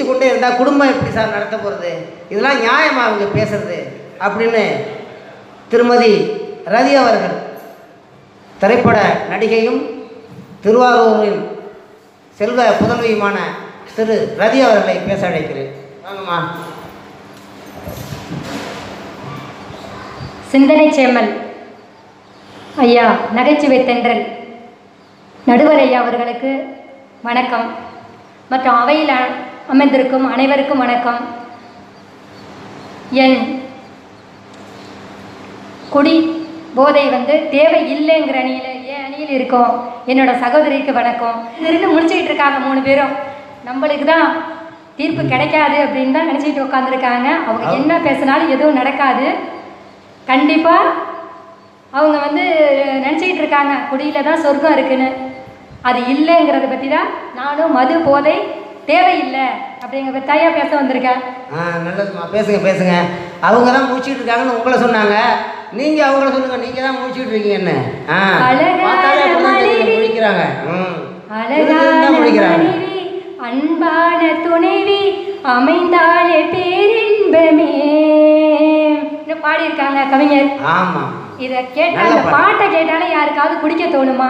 குடிச்சு கொண்டே இருந்தால் குடும்பம் எப்படி சார் நடத்த போகிறது இதெல்லாம் நியாயமா அவங்க பேசுறது அப்படின்னு திருமதி ரதி அவர்கள் திரைப்பட நடிகையும் திருவாரூரின் செல்வ புதல்வியுமான திரு ரதி அவர்களை பேச அழைக்கிறேன் வாங்கம்மா சிந்தனை சேமல் ஐயா நகைச்சுவை தென்றல் நடுவர் ஐயா அவர்களுக்கு வணக்கம் மற்றும் அவையில் அ- அமர்ந்திருக்கும் அனைவருக்கும் வணக்கம் என் குடி போதை வந்து தேவை இல்லைங்கிற அணியில் ஏன் அணியில் இருக்கோம் என்னோட சகோதரிக்கு வணக்கம் இருந்து முடிச்சுக்கிட்டு இருக்காங்க மூணு பேரும் நம்மளுக்கு தான் தீர்ப்பு கிடைக்காது அப்படின்னு தான் நினச்சிக்கிட்டு உட்காந்துருக்காங்க அவங்க என்ன பேசினாலும் எதுவும் நடக்காது கண்டிப்பாக அவங்க வந்து நினச்சிக்கிட்டு இருக்காங்க குடியில் தான் சொர்க்கம் இருக்குன்னு அது இல்லைங்கிறத பற்றி தான் நானும் மது போதை தேவையில்லை அப்படிங்கிற பற்றியா பேச வந்திருக்கேன் ஆ நல்லதும்மா பேசுங்க பேசுங்க அவங்க தான் முடிச்சுட்டு இருக்காங்கன்னு உங்களை சொன்னாங்க நீங்கள் அவங்கள சொல்லுங்க நீங்கள் தான் முடிச்சுட்டு இருக்கீங்கன்னு ஆ அழகான பார்த்தாலே அப்படிதான் தெரியுது, மனைவி. முடிக்கிறாங்க ம் அழகான தான் முடிக்கிறாங்க மனைவி அன்பான துணைவி அமைந்தாலே பேரின்பமே இன்னும் பாடியிருக்காங்க கவிஞர் ஆமாம் இதை கேட்டா நல்ல அந்த பாட்டு. பாட்டை கேட்டாலே யாருக்காவது குடிக்க தோணுமா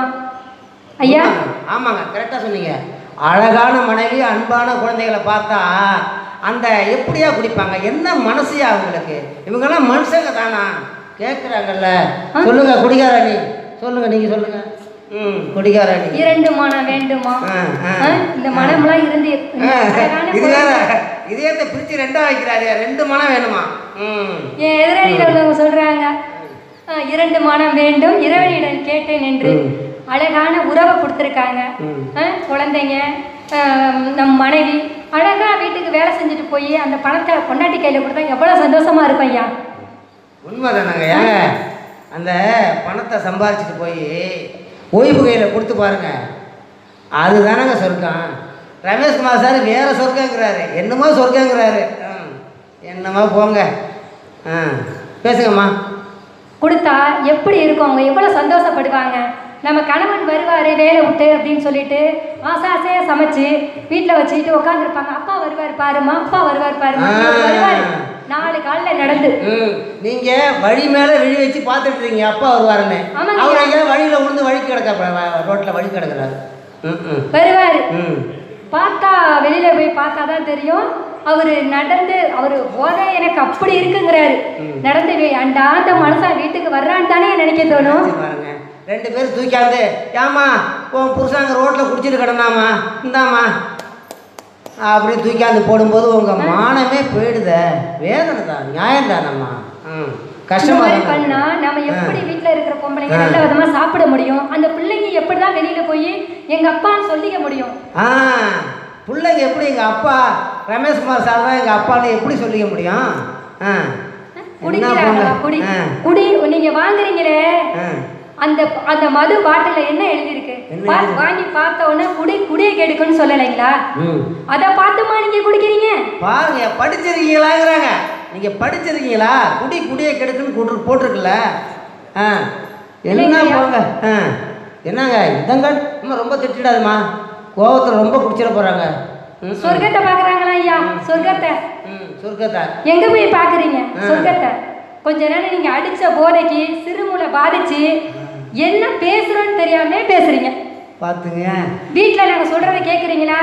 ஐயா ஆமாங்க கரெக்டாக சொன்னீங்க அழகான மனைவி அன்பான குழந்தைகளை பார்த்தா அந்த எப்படியா குடிப்பாங்க என்ன மனசியா அவங்களுக்கு இவங்கெல்லாம் மனுஷங்க தானா கேட்குறாங்கல்ல சொல்லுங்க குடிகாரணி சொல்லுங்க நீங்க சொல்லுங்க ம் குடிகாரணி இரண்டு மனம் வேண்டுமா ஆ, ஆ. ஆ, இந்த மனம்லாம் இருந்து இந்த ஆ, அழகான இது வேற பொண்ணு- இதயத்தை பிரிச்சு ரெண்டா வைக்கிறாரு ரெண்டு மனம் வேணுமா ம் என் எதிராளியில் உள்ளவங்க சொல்றாங்க ஆ, இரண்டு மனம் வேண்டும் இறைவனிடம் கேட்டேன் என்று ம். அழகான உறவை கொடுத்துருக்காங்க ம். ஆ, குழந்தைங்க ஆ, நம் மனைவி அழகா வீட்டுக்கு வேலை செஞ்சுட்டு போய் அந்த பணத்தை பொண்டாட்டி கையில் கொடுத்தா எவ்வளோ சந்தோஷமா இருக்கும் ஐயா உண்மைதானங்க ஏங்க அந்த பணத்தை சம்பாரிச்சிட்டு போய் ஓய்வு கையில் கொடுத்து பாருங்க அதுதானங்க சொர்க்கம் ரமேஷ்குமார் சார் வேற சொர்க்கங்கிறாரு என்னமோ சொர்க்கங்கிறாரு ம். என்னமோ போங்க ஆ பேசுங்கம்மா கொடுத்தா எப்படி இருக்கும் அவங்க எவ்வளோ சந்தோஷப்படுவாங்க நம்ம கணவன் வருவார் வேலை விட்டு அப்படின்னு சொல்லிட்டு ஆசை ஆசையாக சமைச்சு வீட்டில் வச்சுக்கிட்டு உட்காந்துருப்பாங்க அப்பா வருவார் பாருமா அப்பா வருவார் பாருமா ஆ. வருவார் நாலு காலில் நடந்து ம் நீங்கள் வழி மேலே விழி வச்சு பார்த்துட்டு இருக்கீங்க அப்பா வருவாருன்னு ஆமாங்க. அவர் எங்கேயாவது வழியில் விழுந்து வழி கிடக்க ரோட்டில் வழி கிடக்குறாரு ம் ம் வருவார் ம் பார்த்தா வெளியில போய் பார்த்தா தான் தெரியும் அவர் நடந்து அவர் போதை எனக்கு அப்படி இருக்குங்கிறாரு நடந்து வே- அண்டா அந்த மனுஷன் வீட்டுக்கு வர்றான்னு தானே நினைக்க தோணும் சரி பாருங்க ரெண்டு பேரும் தூக்காந்து ஏம்மா உன் புருஷாங்க ரோட்டில் குடிச்சிட்டு கிடந்தாமா இந்தாம்மா அப்படி தூக்காந்து போடும்போது உங்கள் மானமே போயிடுதே வேதனை தான் நியாயம் தானம்மா ம் இந்த கஷ்டமா மாதிரி தானே? பண்ணா நம்ம எப்படி வீட்ல இருக்கிற பொம்பளைங்க ஆ. நல்ல விதமா சாப்பிட முடியும் அந்த பிள்ளைங்க எப்படிதான் வெளியில போய் எங்க அப்பான்னு சொல்லிக்க முடியும் ஆ பிள்ளைங்க எப்படி எங்கள் அப்பா ரமேஷ்குமார் சார் தான் எங்கள் அப்பான்னு எப்படி சொல்லிக்க முடியும் ஆ என்ன குடிக்கிறாங்களா போங்க? குடி ஆ குடி நீங்க வாங்குறீங்களே ஆ அந்த அந்த மது பாட்டில என்ன எழுதியிருக்கு என்ன பா- எழுதி- வாங்கி பார்த்த உடனே குடி குடியை கெடுக்குன்னு சொல்லலைங்களா ம் அதை பார்த்துமா நீங்க குடிக்கிறீங்க பாருங்க படிச்சிருக்கீங்களாங்கிறாங்க நீங்கள் படிச்சிருக்கீங்களா குடி குடியை கெடுக்குன்னு கூட்டு போட்டிருக்குல்ல ஆ என்ன இல்லைங்கய்யா. போங்க ஆ என்னங்க இதங்க அம்மா ரொம்ப திட்டிடாதுமா கோவத்தில் ரொம்ப குடிச்சிட போகிறாங்க ம் சொர்க்கத்தை பாக்குறாங்களா ஐயா சொர்க்கத்தை ம் சொர்க்கத்தை எங்க போய் பாக்குறீங்க ஆ. சொர்க்கத்தை கொஞ்ச நேரம் நீங்க அடிச்ச போதைக்கு சிறுமூளை பாதிச்சு என்ன பேசுறோன்னு தெரியாம பேசுறீங்க பார்த்துங்க வீட்ல நாங்க சொல்றதை கேக்குறீங்களா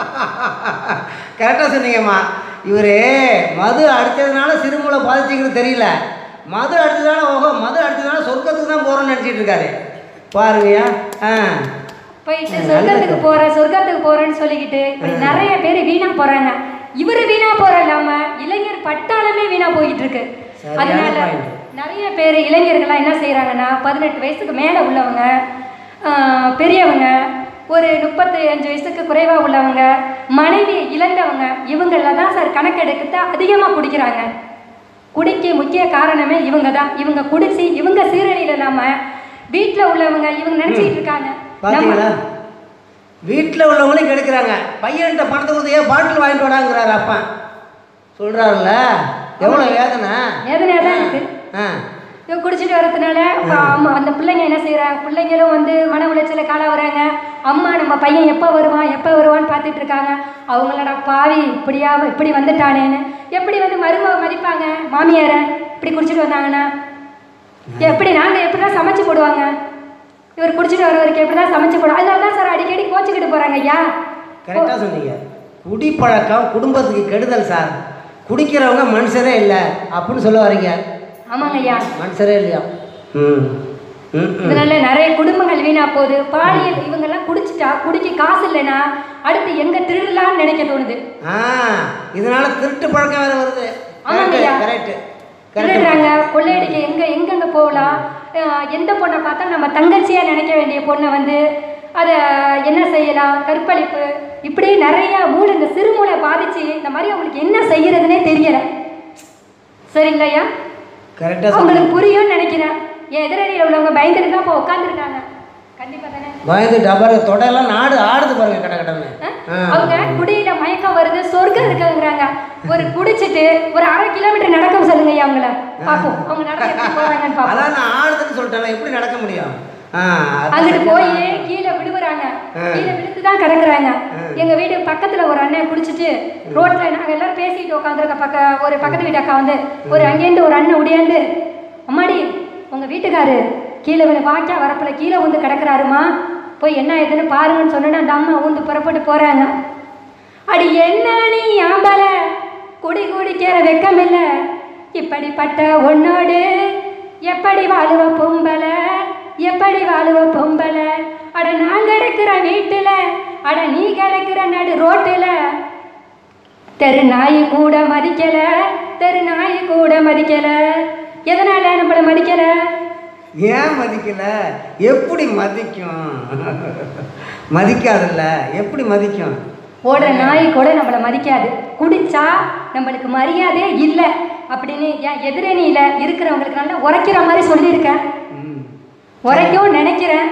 கரெக்டாக சொன்னீங்கம்மா இவர் மது அடித்ததுனால சிறுமூளை பாதிச்சிங்கன்னு தெரியல மது அடித்ததுனால ஓஹோ மது அடித்ததுனால சொர்க்கத்துக்கு தான் போகிறோன்னு நினச்சிட்டு இருக்காரு பாருங்கய்யா ஆ போயிட்டு நல்லது. சொர்க்கத்துக்கு போறேன் சொர்க்கத்துக்கு போறேன்னு சொல்லிக்கிட்டு இப்படி நிறைய பேர் வீணா போறாங்க இவரு வீணா போற இல்லாம இளைஞர் பட்டாளமே வீணா போயிட்டு இருக்கு சரியான அதனால point. நிறைய பேர் இளைஞர்கள்லாம் என்ன செய்றாங்கன்னா பதினெட்டு வயசுக்கு மேல உள்ளவங்க ஆஹ், பெரியவங்க ஒரு முப்பத்தி அஞ்சு வயசுக்கு குறைவா உள்ளவங்க மனைவி இழந்தவங்க இவங்கள தான் சார் கணக்கெடுக்கத்தை அதிகமாக குடிக்கிறாங்க குடிக்க முக்கிய காரணமே இவங்க தான் இவங்க குடிச்சு இவங்க சீரழியில் இல்லாம வீட்டில் உள்ளவங்க இவங்க நினைச்சிட்டு இருக்காங்க பார்த்தீங்களா நம்ம வீட்டில் உள்ளவங்களையும் கெடுக்கிறாங்க பையன்கிட்ட பணத்தை கொடுத்து ஏன் பாட்டில் வாங்கிட்டு வாடாங்கிறாரு அப்பா சொல்கிறாருல்ல எவ்வளோ வேதனை வேதனையா தான் இருக்கு ஆ இவன் குடிச்சிட்டு வரதுனால அப்ப அம்மா அந்த பிள்ளைங்க என்ன செய்கிறாங்க பிள்ளைங்களும் வந்து மன உளைச்சல காலாவறாங்க அம்மா நம்ம பையன் எப்போ வருவான் எப்போ வருவான்னு பார்த்துட்டு இருக்காங்க அவங்களோட பாவி இப்படியா இப்படி வந்துட்டானேன்னு எப்படி வந்து மருமக மதிப்பாங்க மாமியாரை இப்படி குடிச்சிட்டு வந்தாங்கன்னா எப்படி நாங்கள் எப்படி தான் சமைச்சு போடுவாங்க இவர் குடிச்சிட்டு வரவருக்கு எப்படி தான் சமைச்சு போடுவோம் அதனால தான் சார் அடிக்கடி கோச்சிக்கிட்டு போகிறாங்க ஐயா கரெக்டாக சொன்னீங்க குடிப்பழக்கம் குடும்பத்துக்கு கெடுதல் சார் குடிக்கிறவங்க மனுஷரே இல்லை அப்படின்னு சொல்ல வரீங்க ஆமாங்க ஐயா மனுஷரே இல்லையா ம் ம் ம். இதனால நிறைய குடும்பங்கள் வீணா போகுது பாலியல் இவங்கெல்லாம் குடிச்சிட்டா குடிக்க காசு இல்லைன்னா அடுத்து எங்க திருடலாம்னு நினைக்க தோணுது ஆ இதனால திருட்டு பழக்கம் வேற வருது ஆமாங்கய்யா. கரெக்ட் கரெக்ட் திருடுறாங்க கொள்ளையடிக்க எங்க எங்கெங்க போகலாம் அஹ் எந்த பொண்ணை பார்த்தா நம்ம தங்கச்சியா நினைக்க வேண்டிய பொண்ணை வந்து அதை என்ன செய்யலாம் கற்பழிப்பு இப்படி நிறைய மூளை இந்த சிறுமூளை பாதிச்சு இந்த மாதிரி அவங்களுக்கு என்ன செய்யறதுனே தெரியல சரிங்களையா கரெக்டாக சொன்னீங்க அவங்களுக்கு புரியும்னு நினைக்கிறேன் என் எதிரணியில் உள்ளவங்க பயந்துட்டு தான் இப்போ உட்காந்துருக்காங்க கண்டிப்பா தானே பயந்து டபர் தொடெல்லாம் நாடு ஆடுது பாருங்க கட கடன்னு ஆ. அவங்க குடியில மயக்கம் வருது சொர்க்கம் இருக்குங்கிறாங்க ஒரு குடிச்சிட்டு ஒரு அரை கிலோமீட்டர் நடக்க சொல்லுங்க ஐயா அவங்கள பாப்போம் அவங்க நடக்க எப்படி போறாங்கன்னு பாப்போம் அதான் நான் ஆடுதுன்னு சொல்லிட்டேன் எப்படி நடக்க முடியும் ஆ அதான் அங்கிட்டு சரியா? போய் கீழே விழுவுறாங்க ஆ. கீழே விழுந்து தான் கிடக்குறாங்க ஆ. எங்க வீடு பக்கத்துல ஒரு அண்ணன் குடிச்சிட்டு ரோட்ல நாங்க எல்லாரும் பேசிட்டு உட்காந்துருக்க பக்க ஒரு பக்கத்து வீட்டு அக்கா வந்து ஒரு அங்கேருந்து ஒரு அண்ணன் உடையாந்து அம்மாடி உங்க வீட்டுக்காரு கீழே விழு வாக்கா வரப்புல கீழே வந்து கிடக்குறாருமா போய் என்ன ஏதுன்னு பாருங்கன்னு சொன்னோன்னா அந்த அம்மா ஊந்து புறப்பட்டு போறாங்க அடி என்ன நீ ஆம்பல குடி குடிக்கிற வெக்கம் இல்ல இப்படிப்பட்ட உன்னோடு எப்படி வாழுவ பொம்பல எப்படி வாழுவ பொம்பல அட நான் கிடக்கிற வீட்டுல அட நீ கிடக்கிற நடு ரோட்டுல தெரு நாய் கூட மதிக்கல தெரு நாய் கூட மதிக்கல எதனால நம்மள மதிக்கல ஏன் மதிக்கல எப்படி மதிக்கும் மதிக்காதுல்ல எப்படி மதிக்கும் ஓடுற நாய் கூட நம்மளை மதிக்காது குடிச்சா நம்மளுக்கு மரியாதையே இல்லை அப்படின்னு என் எதிரணியில் இருக்கிறவங்களுக்கு நல்லா உரைக்கிற மாதிரி சொல்லியிருக்கேன் ம். உரைக்கவும் நினைக்கிறேன்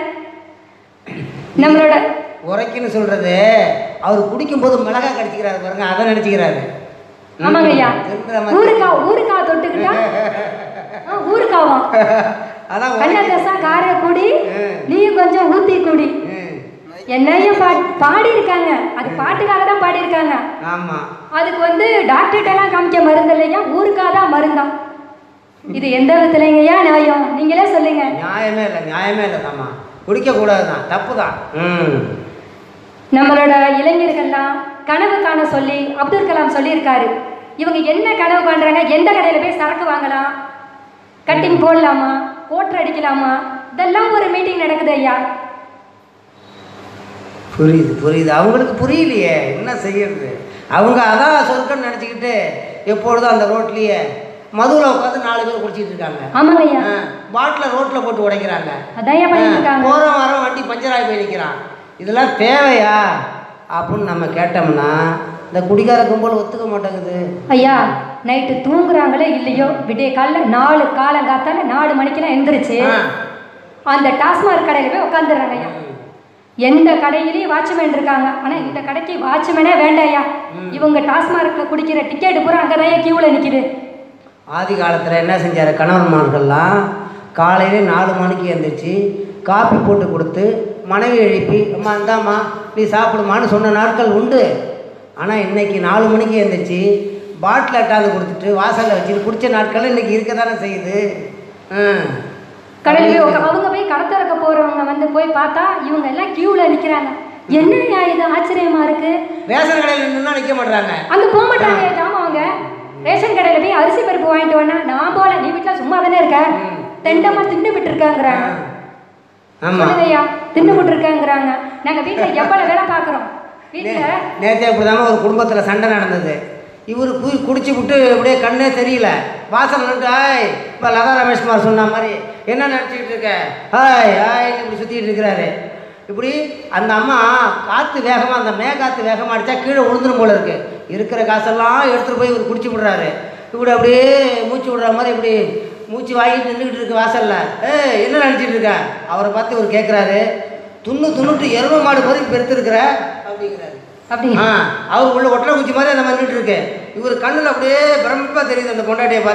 நம்மளோட உரைக்குன்னு சொல்றது அவர் குடிக்கும்போது மிளகா கடிச்சிக்கிறாரு பாருங்க அதை நினைச்சுக்கிறாரு ம். ஆமாங்க ஐயா திருந்துற மாதிரி. ஊருக்கா ஊருக்கா தொட்டுக்கிட்டா ஆ, ஊருக்காவும் அதான் உரைக்கு. கண்ணதசா கார குடி ம். நீயும் கொஞ்சம் ஊத்தி குடி ம். என்னையும் பா பாடியிருக்காங்க அது பாட்டுக்காக தான் பாடியிருக்காங்க ஆமா அதுக்கு வந்து டாக்டர்கிட்டலாம் காமிக்க மருந்து இல்லையா ஊருக்காக தான் மருந்தாம் இது எந்த விதத்துலங்கய்யா நியாயம் நீங்களே சொல்லுங்க நியாயமே இல்லை நியாயமே இல்லை தாம்மா குடிக்க கூடாது தான் தப்பு தான் ம் நம்மளோட இளைஞர்கள்லாம் கனவு காண சொல்லி அப்துல் கலாம் சொல்லியிருக்காரு இவங்க என்ன கனவு காண்றாங்க எந்த கடையில் போய் சரக்கு வாங்கலாம் கட்டிங் போடலாமா ஓட்டர் அடிக்கலாமா இதெல்லாம் ஒரு மீட்டிங் நடக்குது ஐயா புரியுது புரியுது அவங்களுக்கு புரியலையே என்ன செய்யறது அவங்க அதான் சொர்க்கம்னு நினச்சிக்கிட்டு எப்பொழுதும் அந்த ரோட்லேயே மதுவில் உட்காந்து நாலு பேர் குடிச்சிட்டு இருக்காங்க ஆமாங்க ஐயா பாட்டில் ரோட்டில் போட்டு உடைக்கிறாங்க அதான் ஐயா பண்ணிட்டு இருக்காங்க போகிறோம் வரோம் வண்டி பஞ்சர் ஆகி போய் நிற்கிறான் இதெல்லாம் தேவையா அப்படின்னு நம்ம கேட்டோம்னா இந்த குடிகார கும்பல் ஒத்துக்க மாட்டேங்குது ஐயா நைட்டு தூங்குறாங்களே இல்லையோ விடிய காலைல நாலு காலங்காத்தால நாலு மணிக்கெல்லாம் எந்திரிச்சு ஆ. அந்த டாஸ்மாக் கடையில் போய் உட்காந்துடுறாங்க ஐயா எந்த கடையிலையும் வாட்ச்மேன் இருக்காங்க ஆனால் இந்த கடைக்கு வாட்ச்மேனே வேண்டாம் ஐயா இவங்க டாஸ்மார்க்கில் குடிக்கிற டிக்கெட் பூரா அங்கே தான் கியூவில் நிற்கிது ஆதி காலத்தில் என்ன செஞ்சார் கணவன்மார்கள்லாம் காலையில் நாலு மணிக்கு எழுந்திரிச்சு காப்பி போட்டு கொடுத்து மனைவி எழுப்பி அம்மா இந்தாம்மா நீ சாப்பிடுமான்னு சொன்ன நாட்கள் உண்டு ஆனால் இன்னைக்கு நாலு மணிக்கு எழுந்திரிச்சு பாட்டில் எட்டாந்து கொடுத்துட்டு வாசலில் வச்சுட்டு குடிச்ச நாட்கள் இன்னைக்கு இருக்க தானே செய்யுது ம். கடையில் போய் உக்கா- அவங்க போய் கடை திறக்க போகிறவங்க வந்து போய் பார்த்தா இவங்க எல்லாம் கியூவில் நிற்கிறாங்க என்னய்யா இது ஆச்சரியமா இருக்கு ரேஷன் கடையில் நின்றுனா நிற்க மாட்டாங்க அங்கே போக மாட்டாங்க ஜாமா அவங்க ரேஷன் கடையில் போய் அரிசி பருப்பு வாங்கிட்டு வேணா நான் போல நீ வீட்டில் சும்மா தானே இருக்க தெண்டமா தின்னு விட்டுருக்காங்கிறாங்க ஆமாம் சொல்லுங்கய்யா தின்னு விட்டுருக்காங்கிறாங்க நாங்கள் வீட்டில் எவ்வளோ வேலை பார்க்குறோம் வீட்டில் நேற்றே இப்படிதாம்மா ஒரு குடும்பத்தில் சண்டை நடந்தது இவர் குய் குடிச்சு விட்டு அப்படியே கண்ணே தெரியல வாசல் நின்று ஆய் இப்போ லதா ரமேஷ்குமார் சொன்ன மாதிரி என்ன நினச்சிக்கிட்டு இருக்க ஹாய் ஹாய் இப்படி சுற்றிட்டு இருக்கிறாரு இப்படி அந்த அம்மா காற்று வேகமாக அந்த மே காற்று வேகமாக அடித்தா கீழே விழுந்துரும் போல இருக்கு இருக்கிற காசெல்லாம் எடுத்துகிட்டு போய் இவர் குடிச்சு விடுறாரு இப்படி அப்படியே மூச்சு விடுற மாதிரி இப்படி மூச்சு வாங்கிட்டு நின்றுக்கிட்டு இருக்கு வாசலில் ஏய் என்ன நினச்சிட்டு இருக்க அவரை பார்த்து இவர் கேட்குறாரு துண்ணு துண்ணுட்டு எரும மாடு மாதிரி பெருத்திருக்கிற அப்படிங்கிறாரு அப்படி ஆ அவர் உள்ள ஒட்டரை குச்சி மாதிரி அந்த மாதிரி நின்றுட்டு இருக்கு இவர் கண்ணில் அப்படியே பிரமிப்பாக தெரியுது அந்த பொண்டாட்டியை பார்த்து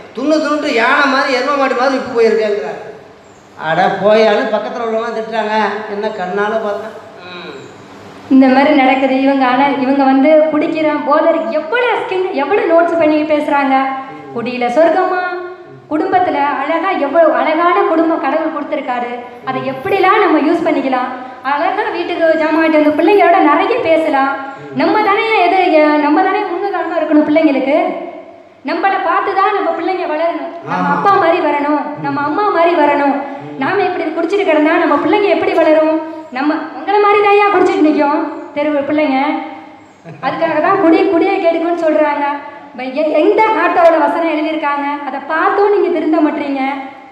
துண்ணு துண்ணுட்டு யானை மாதிரி எரும மாடு மாதிரி இப்போ போயிருக்கேங்கிறார் அட போயாலும் பக்கத்தில் உள்ளவங்க திட்டுறாங்க என்ன கண்ணால் பார்த்தேன் ம். இந்த மாதிரி நடக்குது இவங்க ஆனால் இவங்க வந்து குடிக்கிற போதர் எவ்வளோ ஸ்கின் எவ்வளோ நோட்ஸ் பண்ணி பேசுகிறாங்க குடியில் சொர்க்கமா குடும்பத்தில் அழகாக எவ்வளோ அழகான குடும்பம் கடவுள் கொடுத்துருக்காரு அதை எப்படிலாம் நம்ம யூஸ் பண்ணிக்கலாம் அழகாக வீட்டுக்கு ஜாமான் வந்து பிள்ளைங்களோட நிறைய பேசலாம் நம்ம தானே எது எ- நம்ம தானே முன்னுதாரணமாக இருக்கணும் பிள்ளைங்களுக்கு நம்மளை பார்த்து தான் நம்ம பிள்ளைங்க வளரணும் நம்ம ஆமா. அப்பா மாதிரி வரணும் நம்ம அம்மா மாதிரி வரணும் நாம இப்படி குடிச்சிட்டு கிடந்தா நம்ம பிள்ளைங்க எப்படி வளரும் நம்ம உங்களை மாதிரி தான் ஏன் குடிச்சிட்டு நிற்கும் தெரு பிள்ளைங்க அதுக்காக தான் குடி குடியை கெடுக்குன்னு சொல்றாங்க இப்ப எ- எந்த ஆட்டோவில் வசனம் எழுதியிருக்காங்க அதை பார்த்தும் நீங்கள் திருந்த மாட்டீங்க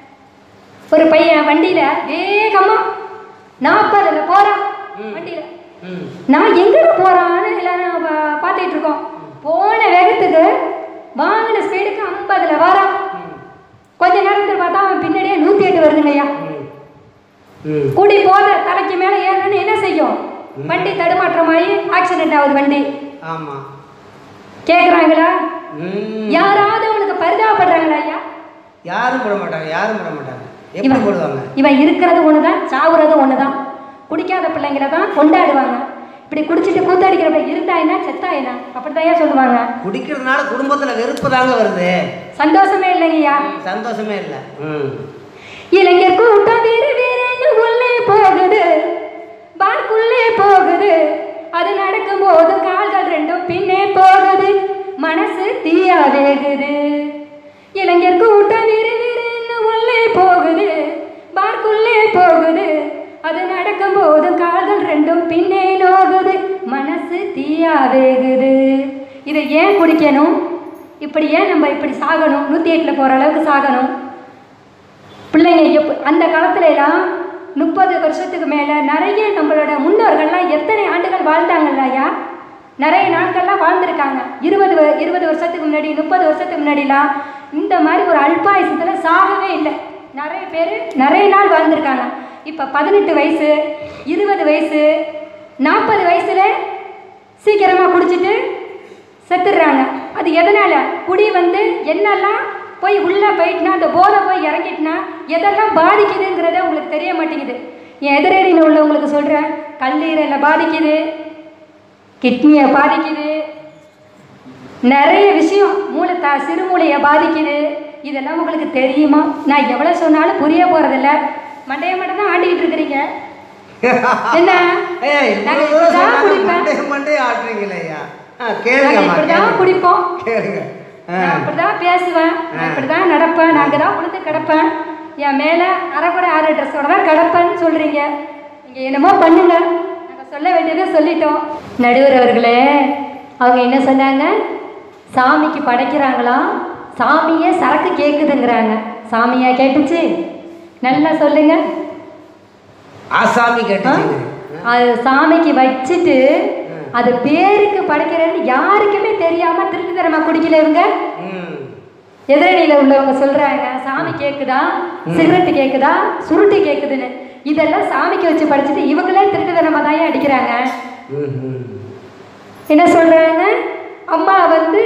ஒரு பையன் வண்டியில வேகமா நாற்பதுல போறான் வண்டியில ம் நான் எங்கட போறான்னு எல்லாரும் பா- பார்த்துட்டு இருக்கோம் போன வேகத்துக்கு வாங்கின ஸ்பீடுக்கு ஐம்பதுல வரான் கொஞ்ச நேரத்தில் பார்த்தா அவன் பின்னாடியே நூற்றி எட்டு வருதுங்கய்யா ம் ம் கூடி போத தலைக்கு மேலே ஏறணும்னு என்ன செய்யும் வண்டி தடுமாற்றமாயி ஆக்சிடென்ட் ஆகுது வண்டி ஆமாம் கேட்குறாங்களா ம் யாராவது அவனுக்கு பரிதாபப்படுறாங்களா ஐயா யாரும் போட மாட்டாங்க யாரும் போட மாட்டாங்க எப்படி இவன் போடுவாங்க இவன் இருக்கிறது ஒன்று தான் சாவுறது ஒன்று தான் குடிக்காத பிள்ளைங்கள தான் கொண்டாடுவாங்க இப்படி குடிச்சிட்டு கூத்தடிக்கிறப்ப இருந்தாயினா செத்தாயினா அப்படிதான் சொல்லுவாங்க குடிக்கிறதுனால குடும்பத்தில் வெறுப்பு தாங்க வருது சந்தோஷமே இல்லைங்கய்யா ம், சந்தோஷமே இல்லை ம் இளைஞர் கூட்டம் வீறு வீரன்னு உள்ளே போகுது பார்க்குள்ளே போகுது அது நடக்கும் போது கால்கள் ரெண்டும் பின்னே போகுது மனசு தீயா வேகுது இளைஞர் கூட்டம் வீறு வீரன்னு உள்ளே போகுது பார்க்குள்ளே போகுது அது நடக்கும் போது கால்கள் ரெண்டும் பின்னே நோகுது மனசு தீயா வேகுது இதை ஏன் குடிக்கணும் இப்படி ஏன் நம்ம இப்படி சாகணும் நூற்றி எட்டில் போகிற அளவுக்கு சாகணும் பிள்ளைங்க எப் அந்த காலத்துல எல்லாம் முப்பது வருஷத்துக்கு மேலே நிறைய நம்மளோட முன்னோர்கள்லாம் எத்தனை ஆண்டுகள் வாழ்ந்தாங்கல்ல ஐயா நிறைய நாட்கள்லாம் வாழ்ந்திருக்காங்க இருபது வ- இருபது வருஷத்துக்கு முன்னாடி முப்பது வருஷத்துக்கு முன்னாடிலாம் இந்த மாதிரி ஒரு அல்பாயுசத்தில் சாகவே இல்லை நிறைய பேர் நிறைய நாள் வாழ்ந்திருக்காங்க இப்போ பதினெட்டு வயசு இருபது வயசு நாற்பது வயசுல சீக்கிரமாக குடிச்சிட்டு செத்துடுறாங்க அது எதனால குடி வந்து என்னெல்லாம் போய் உள்ளே போயிட்டுனா அந்த போதை போய் இறங்கிட்டுனா எதெல்லாம் பாதிக்குதுங்கிறத உங்களுக்கு தெரிய மாட்டேங்குது என் எதிரேறியில் உள்ளவங்களுக்கு சொல்கிறேன் கல்லீரலை பாதிக்குது கிட்னியை பாதிக்குது நிறைய விஷயம் மூளை த சிறுமூளையை பாதிக்குது இதெல்லாம் உங்களுக்கு தெரியுமா நான் எவ்வளோ சொன்னாலும் புரிய போகிறதில்ல மண்டைய மட்டும் தான் ஆண்டிக்கிட்டு இருக்கிறீங்க என்ன ஏய் நாங்க இவ்வளவு தூரம் இப்படிதான் சொன்னாலும் குடிப்பேன். மண்டே மண்டே ஆட்டுறீங்களே ஐயா ஆ நாங்கள் கேளுங்கம்மா இப்படி தான் கேளுங்க குடிப்போம் கேளுங்க ஆ நான் இப்படி தான் பேசுவேன் நான் இப்படி தான் நடப்பேன் நான் அங்கே தான் உளுந்து கிடப்பேன் என் மேலே அரைக்கூட ஆறு ட்ரெஸ்ஸோட தான் கிடப்பேன்னு சொல்கிறீங்க நீங்கள் என்னமோ பண்ணுங்க நாங்கள் சொல்ல வேண்டியதை சொல்லிட்டோம் நடுவர் அவர்களே அவங்க என்ன சொன்னாங்க சாமிக்கு படைக்கிறாங்களாம் சாமியே சரக்கு கேட்குதுங்கிறாங்க சாமியா கேட்டுச்சு நல்லா சொல்லுங்க ஆசாமி கேட்டுச்சுங்க அது சாமிக்கு வச்சுட்டு அது பேருக்கு படைக்கிறேன்னு யாருக்குமே தெரியாம திருட்டுத்தனமா குடிக்கல இவங்க ம் எதிரணியில உள்ளவங்க சொல்றாங்க சாமி கேக்குதா சிகரெட்டு கேக்குதா சுருட்டு கேக்குதுன்னு இதெல்லாம் சாமிக்கு வச்சு படிச்சுட்டு இவங்களே திருட்டுத்தனமா தான் ஏன் அடிக்கிறாங்க ம் ம் என்ன சொல்றாங்க அம்மா வந்து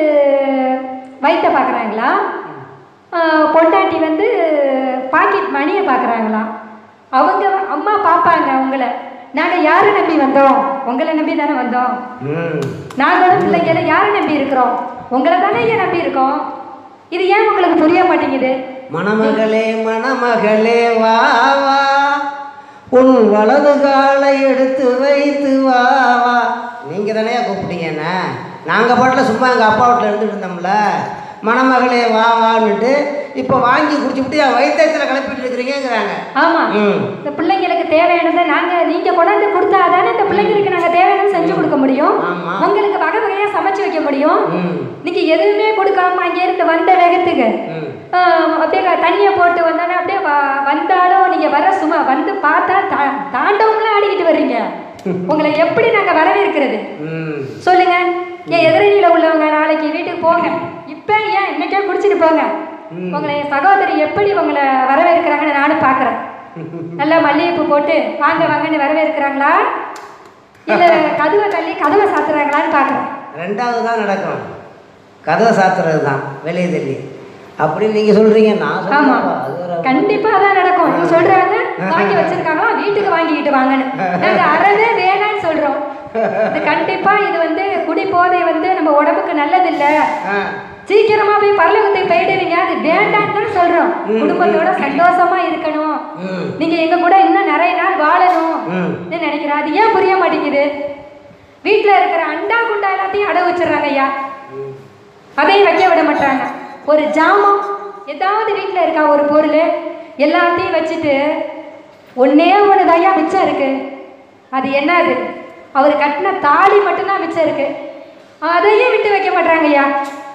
வயிற்ற பார்க்குறாங்களா பொண்டாட்டி வந்து பாக்கெட் மணியை பார்க்குறாங்களா அவங்க அம்மா பார்ப்பாங்க உங்களை நாங்கள் யாரை நம்பி வந்தோம் உங்களை நம்பி தானே வந்தோம் ம் நாங்களும் பிள்ளைங்கள யாரை நம்பி இருக்கிறோம் உங்களை தானே ஏன் நம்பி இருக்கோம் இது ஏன் உங்களுக்கு புரிய மாட்டேங்குது மணமகளே மணமகளே வா வா உன் வலது காலை எடுத்து வைத்து வா வா நீங்கள் தானே கூப்பிட்டீங்க என்ன நாங்கள் பாட்டில் சும்மா எங்கள் அப்பா வீட்டில் இருந்துட்டு இருந்தோம்ல மணமகளே வா வான்னுட்டு இப்போ வாங்கி குடிச்சுட்டு என் வயிற்றுல கிளப்பிட்டு இருக்கிறீங்கிறாங்க ஆமா ம் இந்த பிள்ளைங்களுக்கு தேவையானதை நாங்க நீங்க கொண்டாந்து கொடுத்தா தானே இந்த பிள்ளைங்களுக்கு நாங்க தேவையானது செஞ்சு கொடுக்க முடியும் ஆமா. உங்களுக்கு வகை வகையா சமைச்சு வைக்க முடியும் ம் நீங்க எதுவுமே கொடுக்காம அங்கே இருந்து வந்த வேகத்துக்கு ம் ஆஹ், அப்படியே க- தண்ணியை போட்டு வந்தானே அப்படியே வ- வந்தாலும் நீங்க வர சும்மா வந்து பார்த்தா தா- தாண்டவம்லாம் ஆடிக்கிட்டு வர்றீங்க உங்களை எப்படி நாங்க வரவேற்கிறது ம் சொல்லுங்க என் எதிரணியில உள்ளவங்க நாளைக்கு வீட்டுக்கு போங்க இப்ப ஏன் இன்னைக்கே குடிச்சிட்டு போங்க ம். உங்களை என் சகோதரி எப்படி உங்களை வரவேற்கிறாங்கன்னு நானும் பார்க்குறேன் நல்லா மல்லிகைப்பூ போட்டு வாங்க வாங்கன்னு வரவேற்கிறாங்களா இல்லை கதவை தள்ளி கதவை சாத்துறாங்களான்னு பார்க்குறேன் ரெண்டாவது தான் நடக்கும் கதவை சாத்துறது தான் வெளியே தள்ளி அப்படின்னு நீங்கள் சொல்கிறீங்க நான் ஆமா சொல்கிறேன் அது வேற கண்டிப்பா தான் நடக்கும் இவங்க சொல்றாங்க வாங்கி வச்சிருக்காங்களா வீட்டுக்கு வாங்கிக்கிட்டு வாங்கன்னு நாங்க அறவே வேணாம்னு சொல்றோம் இது கண்டிப்பா இது வந்து குடி போதை வந்து நம்ம உடம்புக்கு நல்லது இல்ல ஆ சீக்கிரமா போய் பரலோகத்துக்கு போயிடுவீங்க அது வேண்டாம்னு தான் சொல்றோம் குடும்பத்தோட சந்தோஷமா இருக்கணும் ம் நீங்க எங்க கூட இன்னும் நிறைய நாள் வாழணும் ம் நினைக்கிறேன் அது ஏன் புரிய மாட்டேங்குது வீட்ல இருக்கிற அண்டா குண்டா எல்லாத்தையும் அடகு வச்சிடுறாங்க ஐயா அதையும் வைக்க விட மாட்டாங்க ஒரு ஜாமான் ஏதாவது வீட்டில் இருக்கா ஒரு பொருள் எல்லாத்தையும் வச்சுட்டு ஒன்னே ஒன்று தையா மிச்சம் இருக்கு அது என்னது அவர் கட்டின தாலி மட்டும்தான் மிச்சம் இருக்கு அதையும் விட்டு வைக்க மாட்டாங்க ஐயா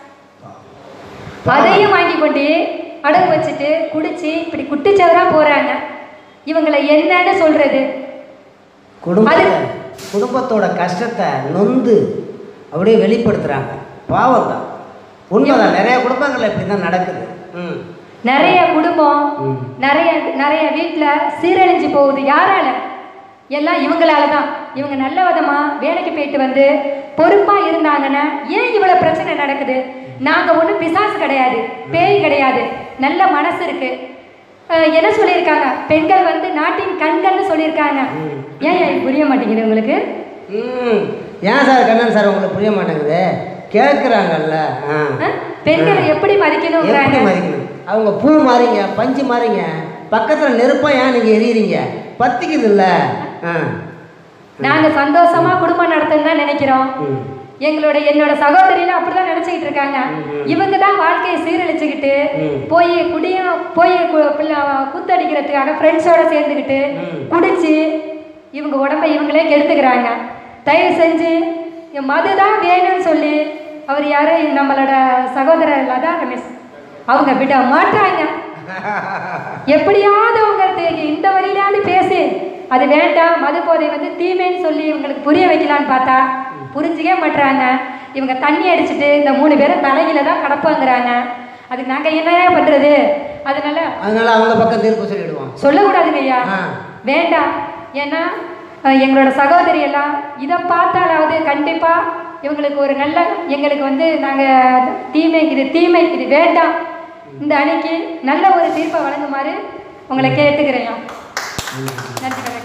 அதையும் வாங்கி கொண்டு அடகு வச்சுட்டு குடிச்சு இப்படி குட்டிச்சவரா போறாங்க இவங்களை என்னன்னு சொல்றது குடும்பத்தை குடும்பத்தோட கஷ்டத்தை நொந்து அப்படியே வெளிப்படுத்துகிறாங்க பாவம் தான் உண்மைதான் நிறைய குடும்பங்கள் இப்படி தான் நடக்குது ம் நிறைய குடும்பம் ம். நிறைய நிறைய வீட்டில் சீரழிஞ்சு போகுது யாரால எல்லாம் இவங்களால தான் இவங்க நல்ல விதமா வேலைக்கு போயிட்டு வந்து பொறுப்பாக இருந்தாங்கன்னா ஏன் இவ்வளோ பிரச்சனை நடக்குது நாங்கள் ஒன்றும் பிசாசு கிடையாது பேய் கிடையாது நல்ல மனசு இருக்கு அஹ் என்ன சொல்லியிருக்காங்க பெண்கள் வந்து நாட்டின் கண்கள்னு சொல்லியிருக்காங்க ஏன் ஏன் இது புரிய மாட்டேங்குது உங்களுக்கு ம் ஏன் சார் கண்ணன் சார் உங்களுக்கு புரிய மாட்டேங்குது கேட்குறாங்கல்ல ஆ அஹ் பெண்களை எப்படி மதிக்கணுங்கிறாங்க எப்படி மாறிக்கணும் அவங்க பூ மாறிங்க பஞ்சு மாறிங்க பக்கத்தில் நெருப்பாக ஏன் நீங்கள் எரியுறீங்க பத்திக்குது இல்லை ஆ நாங்க சந்தோஷமா குடும்பம் நடத்தணும்னு தான் நினைக்கிறோம் ம் எங்களோட என்னோட சகோதரிலாம் அப்படிதான் நினைச்சுக்கிட்டு இருக்காங்க இவங்க தான் வாழ்க்கையை சீரழிச்சுக்கிட்டு ம். போய் குடியும் போய் கு- பிள்ளை- குத்தடிக்கிறதுக்காக ஃப்ரெண்ட்ஸோட சேர்ந்துக்கிட்டு ம். குடிச்சு இவங்க உடம்ப இவங்களே கெடுத்துக்கிறாங்க தயவு செஞ்சு இந்த மது தான் வேணும்னு சொல்லி அவர் யாரு நம்மளோட சகோதரர் லதா ரமேஷ் அவங்க விட மாட்டாங்க எப்படியாவது அவங்க தெ- இந்த வழியிலாவது பேசி அது வேண்டாம் மது போதை வந்து தீமைன்னு சொல்லி இவங்களுக்கு புரிய வைக்கலான்னு பார்த்தா புரிஞ்சுக்கவே மாட்றாங்க இவங்க தண்ணி அடிச்சிட்டு இந்த மூணு பேரும் தலையில தான் கடப்பாங்கிறாங்க அதுக்கு நாங்கள் என்ன பண்ணுறது அதனால அதனால அவங்க பக்கம் தீர்ப்பு சொல்லிடுவோம் சொல்லக்கூடாதுங்க ஐயா ஆ. வேண்டாம் ஏன்னா அஹ், எங்களோட சகோதரி எல்லாம் இதை பார்த்தாலாவது கண்டிப்பாக இவங்களுக்கு ஒரு நல்ல எங்களுக்கு வந்து நாங்கள் தீமை இது தீமை இது வேண்டாம் இந்த அணிக்கு நல்ல ஒரு தீர்ப்பை வழங்குமாறு உங்களை கேட்டுக்கிறேன் நன்றி வணக்கம்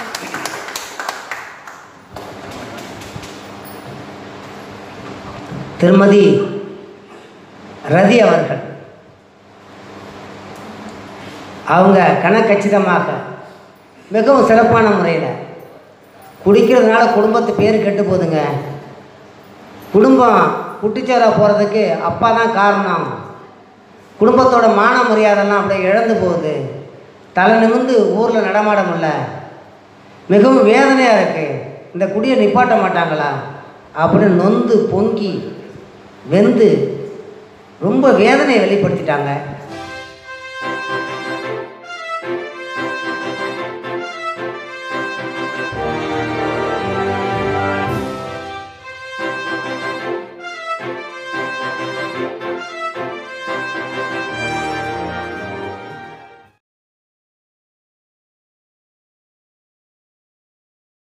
திருமதி ரதி அவர்கள் அவங்க கணக்கச்சிதமாக மிகவும் சிறப்பான முறையில் குடிக்கிறதுனால குடும்பத்து பேர் கெட்டு போகுதுங்க குடும்பம் குட்டிச்சோரா போகிறதுக்கு அப்பா தான் காரணம் குடும்பத்தோட மான மரியாதைலாம் அப்படியே இழந்து போகுது தலை நிமிர்ந்து ஊரில் நடமாட முடியல மிகவும் வேதனையாக இருக்குது இந்த குடியை நிப்பாட்ட மாட்டாங்களா அப்படின்னு நொந்து பொங்கி வெந்து ரொம்ப வேதனையை வெளிப்படுத்திட்டாங்க